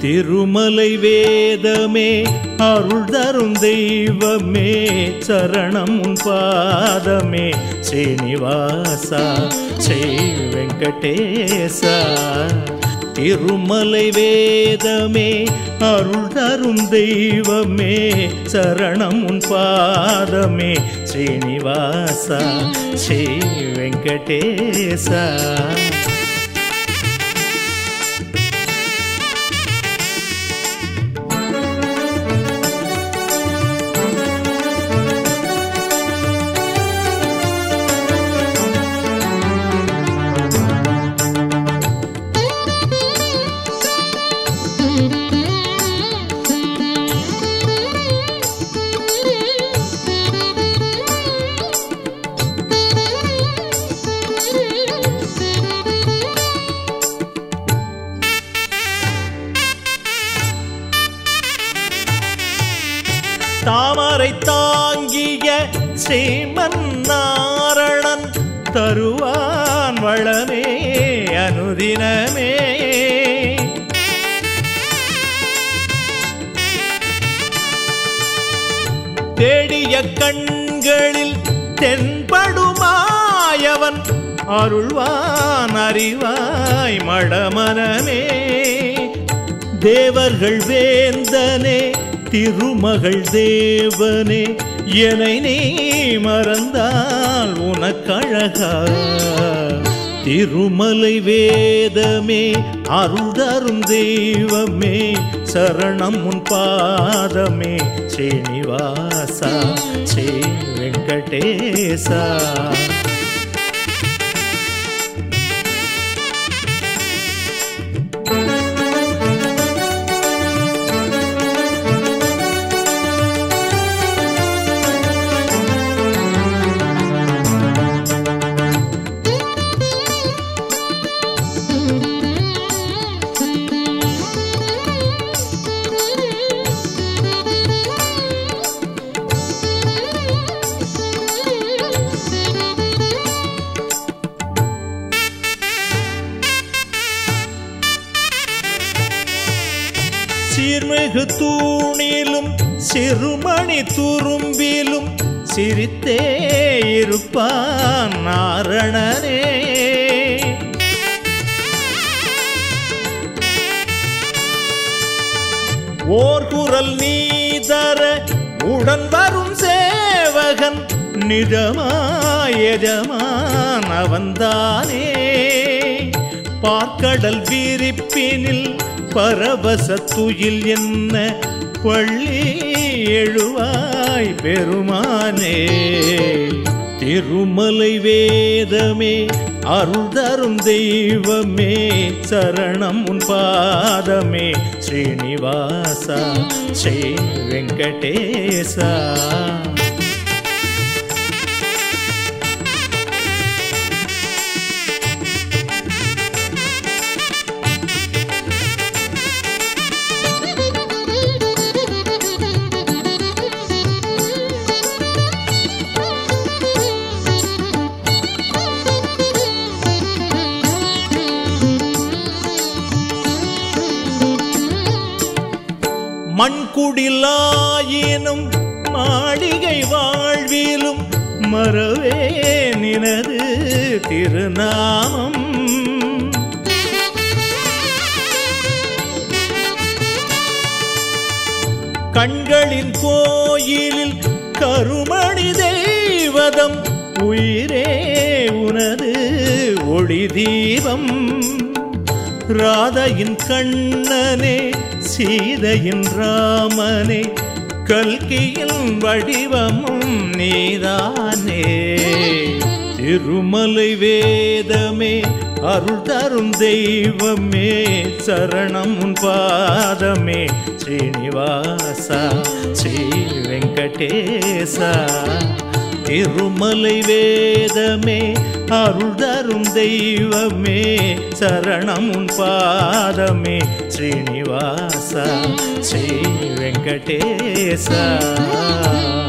திருமலை வேதமே அருள் தரும் தெய்வமே சரணம் உன் பாதமே ஸ்ரீனிவாசா ஸ்ரீ வெங்கடேசா திருமலை வேதமே அருள் தரும் தெய்வமே சரணம் உன் பாதமே ஸ்ரீனிவாசா ஸ்ரீ வெங்கடேசா தாமரை தாங்கிய ஸ்ரீமன் நாரணன் தருவான் வளமே அனுதினமே தேடிய கண்களில் தென்படுமாயவன் அருள்வான் அறிவாய் மடமனமே தேவர்கள் வேந்தனே திருமகள் தேவனே என்னை நீ மறந்தால் உனக்கழகா திருமலை வேதமே அருள் தரும் தெய்வமே சரணம் உன் பாதமே ஸ்ரீனிவாசா ஸ்ரீ வெங்கடேசா சீர்மிகு தூணிலும் சிறுமணி துரும்பிலும் சிரித்தே இருப்பான் நாரணனே ஓர் குரல் நீதர உடன் வரும் சேவகன் நிஜமாயஜமான் அவன்தானே பார்க்கடல் விரிப்பினில் பரவச துயில் என்ன பள்ளி எழுவாய் பெருமானே திருமலை வேதமே அருள் தரும் தெய்வமே சரணம் உன் பாதமே ஸ்ரீனிவாசா ஸ்ரீ வெங்கடேசா மண்குடிலாயினும் மாளிகை வாழ்விலும் மறவே நினது திருநாமம் கண்களின் கோயிலில் கருமணி தெய்வதம் உயிரே உனது ஒளி தீபம் ராதையின் கண்ணனே சீதையின் ராமனே கல்கியின் வடிவமும் நீதானே திருமலை வேதமே அருள் தரும் தெய்வமே சரணம் உன் பாதமே ஸ்ரீனிவாசா ஸ்ரீ வெங்கடேசா திருமலை வேதமே அருள் தரும் தெய்வமே சரணம் உன் பாதமே ஸ்ரீனிவாசா ஸ்ரீ வெங்கடேசா